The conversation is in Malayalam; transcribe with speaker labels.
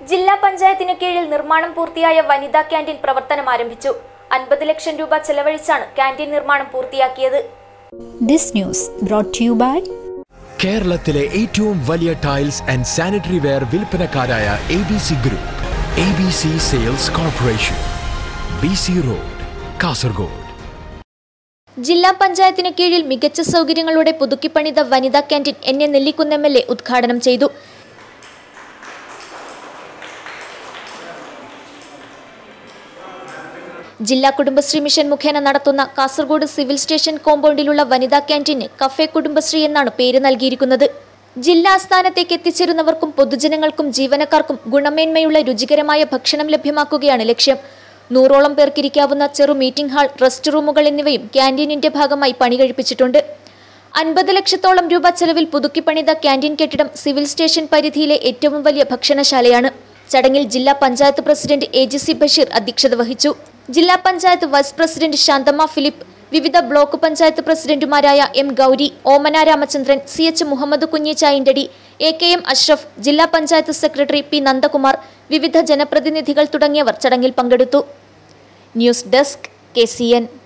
Speaker 1: ജില്ലാ പഞ്ചായത്തിന് കീഴിൽ നിർമ്മാണം പൂർത്തിയായ വനിതാ ക്യാൻറ്റീൻ പ്രവർത്തനം ആരംഭിച്ചു അൻപത് ലക്ഷം രൂപ ചെലവഴിച്ചാണ് ക്യാൻറ്റീൻ നിർമ്മാണം പൂർത്തിയാക്കിയത്
Speaker 2: This news brought to you by
Speaker 3: കേരളത്തിലെ ഏറ്റവും വലിയ ടൈൽസ് ആൻഡ് സാനിറ്ററി വെയർ വിൽപ്പനക്കാരായ A B C group A B C sales corporation B C road Kasaragod
Speaker 1: ജില്ലാ പഞ്ചായത്തിന് കീഴിൽ മികച്ച സൗകര്യങ്ങളോടെ പുതുക്കിപ്പണിത വനിതാ canteen N A Nellikunnu M L A ഉദ്ഘാടനം ചെയ്തു ജില്ലാ കുടുംബശ്രീ മിഷൻ മുഖേന നടത്തുന്ന കാസർഗോഡ് സിവിൽ സ്റ്റേഷൻ കോമ്പൗണ്ടിലുള്ള വനിതാ ക്യാൻറ്റീന് കഫേ കുടുംബശ്രീ എന്നാണ് പേര് നൽകിയിരിക്കുന്നത് ജില്ലാ ആസ്ഥാനത്തേക്ക് എത്തിച്ചേരുന്നവർക്കും പൊതുജനങ്ങൾക്കും ജീവനക്കാർക്കും ഗുണമേന്മയുള്ള രുചികരമായ ഭക്ഷണം ലഭ്യമാക്കുകയാണ് ലക്ഷ്യം നൂറോളം പേർക്കിരിക്കാവുന്ന ചെറു മീറ്റിംഗ് ഹാൾ റെസ്റ്റ് റൂമുകൾ എന്നിവയും ക്യാൻറ്റീനിന്റെ ഭാഗമായി പണി കഴിപ്പിച്ചിട്ടുണ്ട് അൻപത് ലക്ഷത്തോളം രൂപ ചെലവിൽ പുതുക്കിപ്പണിത ക്യാൻറ്റീൻ കെട്ടിടം സിവിൽ സ്റ്റേഷൻ പരിധിയിലെ ഏറ്റവും വലിയ ഭക്ഷണശാലയാണ് ചടങ്ങിൽ ജില്ലാ panchayat president A G C Basheer അധ്യക്ഷത വഹിച്ചു ജില്ലാ പഞ്ചായത്ത് വൈസ് പ്രസിഡന്റ് ശാന്തമ്മ ഫിലിപ്പ് വിവിധ ബ്ലോക്ക് പഞ്ചായത്ത് പ്രസിഡന്റുമാരായ M Gowri Omana Ramachandran C H Muhammad Kunhi Chayinthadi A K M Ashraf ജില്ലാ പഞ്ചായത്ത് സെക്രട്ടറി പി നന്ദകുമാർ വിവിധ ജനപ്രതിനിധികൾ തുടങ്ങിയവർ ചടങ്ങിൽ പങ്കെടുത്തു news desk K C N